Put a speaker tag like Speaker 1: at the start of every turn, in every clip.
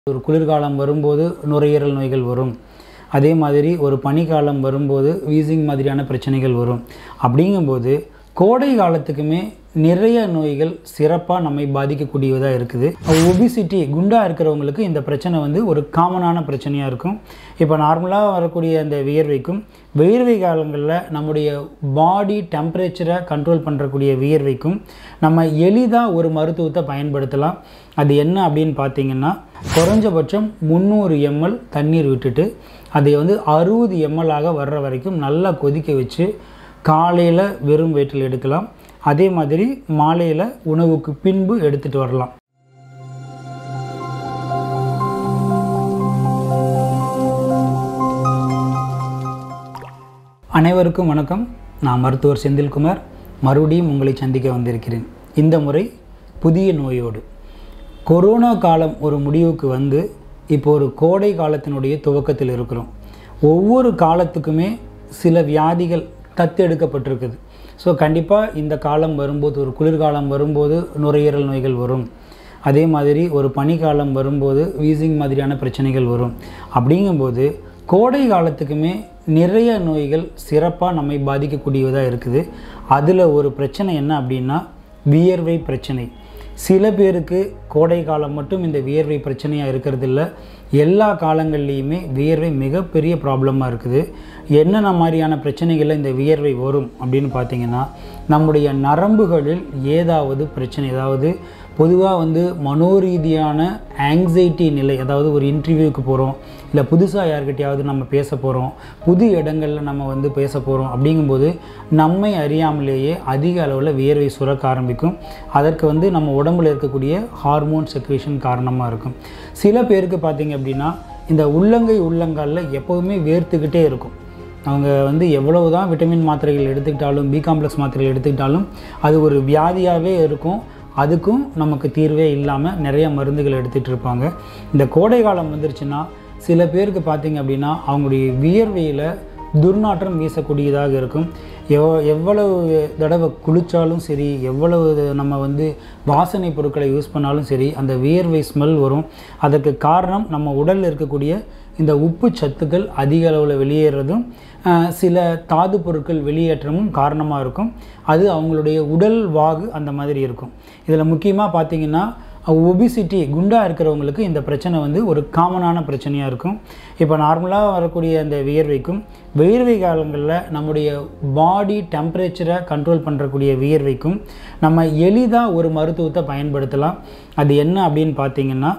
Speaker 1: ஒரு குளிர்காலம் வரும்போது நுரையீரல் நோய்கள் வரும் அதே மாதிரி ஒரு பனிக்காலம் வரும்போது வீசிங் மாதிரியான பிரச்சனைகள் வரும் அப்படிங்கும்போது கோடை காலத்துக்குமே நிறைய நோய்கள் சிறப்பாக நம்மை பாதிக்கக்கூடியதாக இருக்குது ஒபிசிட்டி குண்டாக இருக்கிறவங்களுக்கு இந்த பிரச்சனை வந்து ஒரு காமனான பிரச்சனையாக இருக்கும் இப்போ நார்மலாக வரக்கூடிய அந்த வியர்வைக்கும் வியர்வை காலங்களில் நம்முடைய பாடி டெம்பரேச்சரை கண்ட்ரோல் பண்ணுறக்கூடிய வியர்வைக்கும் நம்ம எளிதாக ஒரு மருத்துவத்தை பயன்படுத்தலாம் அது என்ன அப்படின்னு பார்த்தீங்கன்னா குறைஞ்சபட்சம் முந்நூறு எம்எல் தண்ணீர் விட்டுட்டு அதை வந்து அறுபது எம்எல் ஆக வர்ற வரைக்கும் நல்லா கொதிக்க வச்சு காலையில் வெறும் வயிற்றில் எடுக்கலாம் அதே மாதிரி மாலையில் உணவுக்கு பின்பு எடுத்துகிட்டு வரலாம் அனைவருக்கும் வணக்கம் நான் மருத்துவர் செந்தில்குமார் மறுபடியும் உங்களை சந்திக்க வந்திருக்கிறேன் இந்த முறை புதிய நோயோடு கொரோனா காலம் ஒரு முடிவுக்கு வந்து இப்போ ஒரு கோடை காலத்தினுடைய துவக்கத்தில் இருக்கிறோம் ஒவ்வொரு காலத்துக்குமே சில வியாதிகள் தத்தெடுக்கப்பட்டிருக்குது ஸோ கண்டிப்பாக இந்த காலம் வரும்போது ஒரு குளிர்காலம் வரும்போது நுரையீரல் நோய்கள் வரும் அதே மாதிரி ஒரு பனிக்காலம் வரும்போது வீசிங் மாதிரியான பிரச்சனைகள் வரும் அப்படிங்கும்போது கோடை காலத்துக்குமே நிறைய நோய்கள் சிறப்பாக நம்மை பாதிக்கக்கூடியதாக இருக்குது அதில் ஒரு பிரச்சனை என்ன அப்படின்னா வியர்வை பிரச்சனை சில பேருக்கு கோடை காலம் மட்டும் இந்த வியர்வை பிரச்சனையாக இருக்கிறது இல்லை எல்லா காலங்கள்லேயுமே வியர்வை மிகப்பெரிய ப்ராப்ளமாக இருக்குது என்னென்ன மாதிரியான பிரச்சனைகளில் இந்த வியர்வை வரும் அப்படின்னு பார்த்தீங்கன்னா நம்முடைய நரம்புகளில் ஏதாவது பிரச்சனை அதாவது பொதுவாக வந்து மனோரீதியான ஆங்ஸைட்டி நிலை அதாவது ஒரு இன்டர்வியூக்கு போகிறோம் இல்லை புதுசாக யார்கிட்டயாவது நம்ம பேச போகிறோம் புது இடங்களில் நம்ம வந்து பேச போகிறோம் அப்படிங்கும்போது நம்மை அறியாமலேயே அதிக அளவில் வியர்வை சுரக்க ஆரம்பிக்கும் அதற்கு வந்து நம்ம உடம்புல இருக்கக்கூடிய ஹார்மோன் செக்ரேஷன் காரணமாக இருக்கும் சில பேருக்கு பார்த்திங்க அப்படின்னா இந்த உள்ளங்கை உள்ளங்காலில் எப்போதுமே வேர்த்துக்கிட்டே இருக்கும் அவங்க வந்து எவ்வளவு தான் விட்டமின் மாத்திரைகள் எடுத்துக்கிட்டாலும் பி காம்ப்ளெக்ஸ் மாத்திரைகள் எடுத்துக்கிட்டாலும் அது ஒரு வியாதியாகவே இருக்கும் அதுக்கும் நமக்கு தீர்வே இல்லாமல் நிறைய மருந்துகள் எடுத்துகிட்டு இருப்பாங்க இந்த கோடை காலம் வந்துருச்சுன்னா சில பேருக்கு பார்த்திங்க அப்படின்னா அவங்களுடைய வியர்வையில் துர்நாற்றம் வீசக்கூடியதாக இருக்கும் எவ் எவ்வளவு தடவை குளித்தாலும் சரி எவ்வளவு நம்ம வந்து வாசனை பொருட்களை யூஸ் பண்ணாலும் சரி அந்த வியர்வை ஸ்மெல் வரும் அதற்கு காரணம் நம்ம உடலில் இருக்கக்கூடிய இந்த உப்பு சத்துக்கள் அதிக அளவில் வெளியேறதும் சில தாது பொருட்கள் வெளியேற்றமும் காரணமாக இருக்கும் அது அவங்களுடைய உடல் வாகு அந்த மாதிரி இருக்கும் இதில் முக்கியமாக பார்த்திங்கன்னா ஒபிசிட்டி குண்டாக இருக்கிறவங்களுக்கு இந்த பிரச்சனை வந்து ஒரு காமனான பிரச்சனையாக இருக்கும் இப்போ நார்மலாக வரக்கூடிய அந்த வியர்வைக்கும் வியர்வை காலங்களில் நம்முடைய பாடி டெம்பரேச்சரை கண்ட்ரோல் பண்ணுறக்கூடிய வியர்வைக்கும் நம்ம எளிதாக ஒரு மருத்துவத்தை பயன்படுத்தலாம் அது என்ன அப்படின்னு பார்த்தீங்கன்னா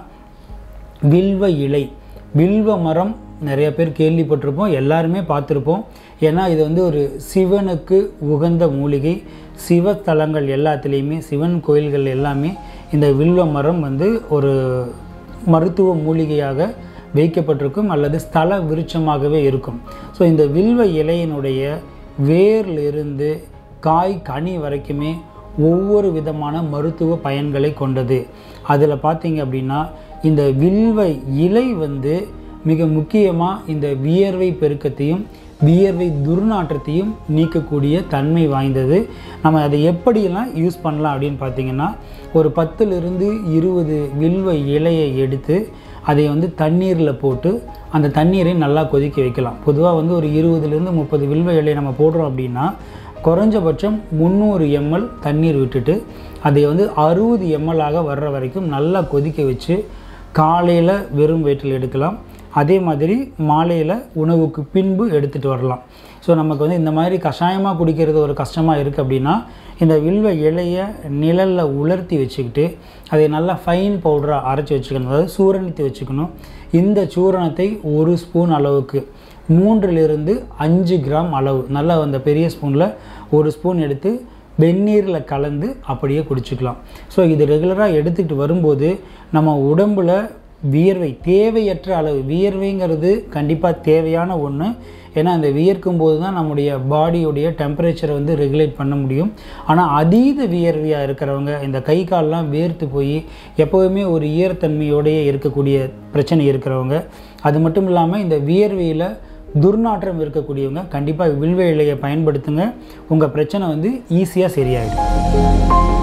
Speaker 1: வில்வ இலை வில்வ மரம் நிறைய பேர் கேள்விப்பட்டிருப்போம் எல்லாருமே பார்த்துருப்போம் ஏன்னா இது வந்து ஒரு சிவனுக்கு உகந்த மூலிகை சிவத்தலங்கள் எல்லாத்துலேயுமே சிவன் கோயில்கள் எல்லாமே இந்த வில்வ மரம் வந்து ஒரு மருத்துவ மூலிகையாக வைக்கப்பட்டிருக்கும் அல்லது ஸ்தல விருட்சமாகவே இருக்கும் ஸோ இந்த வில்வ இலையினுடைய வேர்லிருந்து காய் கனி வரைக்குமே ஒவ்வொரு விதமான மருத்துவ பயன்களை கொண்டது அதில் பார்த்தீங்க அப்படின்னா இந்த வில்வ இலை வந்து மிக முக்கியமாக இந்த வியர்வை பெருக்கத்தையும் வியர்வை துர்நாற்றத்தையும் நீக்கக்கூடிய தன்மை வாய்ந்தது நம்ம அதை எப்படியெல்லாம் யூஸ் பண்ணலாம் அப்படின்னு பார்த்தீங்கன்னா ஒரு பத்துலேருந்து இருபது வில்வ இலையை எடுத்து அதை வந்து தண்ணீரில் போட்டு அந்த தண்ணீரை நல்லா கொதிக்க வைக்கலாம் பொதுவாக வந்து ஒரு இருபதுலேருந்து முப்பது வில்வ இலையை நம்ம போடுறோம் அப்படின்னா குறைஞ்சபட்சம் முந்நூறு எம்எல் தண்ணீர் விட்டுட்டு அதை வந்து அறுபது எம்எல் ஆக வர்ற வரைக்கும் நல்லா கொதிக்க வச்சு காலையில் வெறும் வயிற்றில் எடுக்கலாம் அதே மாதிரி மாலையில் உணவுக்கு பின்பு எடுத்துகிட்டு வரலாம் ஸோ நமக்கு வந்து இந்த மாதிரி கஷாயமாக குடிக்கிறது ஒரு கஷ்டமாக இருக்குது அப்படின்னா இந்த வில்வ இலையை நிழலில் உலர்த்தி வச்சுக்கிட்டு அதை நல்லா ஃபைன் பவுடராக அரைச்சி வச்சுக்கணும் அதாவது சூரணித்து வச்சுக்கணும் இந்த சூரணத்தை ஒரு ஸ்பூன் அளவுக்கு மூன்றிலிருந்து அஞ்சு கிராம் அளவு நல்லா அந்த பெரிய ஸ்பூனில் ஒரு ஸ்பூன் எடுத்து வெந்நீரில் கலந்து அப்படியே குடிச்சிக்கலாம் ஸோ இது ரெகுலராக எடுத்துக்கிட்டு வரும்போது நம்ம உடம்பில் வியர்வை தேவையற்ற அளவு வியர்வைங்கிறது கண்டிப்பாக தேவையான ஒன்று ஏன்னா அந்த வியர்க்கும் போது தான் நம்முடைய பாடியுடைய டெம்பரேச்சரை வந்து ரெகுலேட் பண்ண முடியும் ஆனால் அதீத வியர்வையாக இருக்கிறவங்க இந்த கை கால்லாம் வேர்த்து போய் எப்போவுமே ஒரு ஈரத்தன்மையோடையே இருக்கக்கூடிய பிரச்சனை இருக்கிறவங்க அது மட்டும் இல்லாமல் இந்த வியர்வையில் துர்நாற்றம் இருக்கக்கூடியவங்க கண்டிப்பாக வில்வ இலையை பயன்படுத்துங்க உங்கள் பிரச்சனை வந்து ஈஸியாக சரியாயிடும்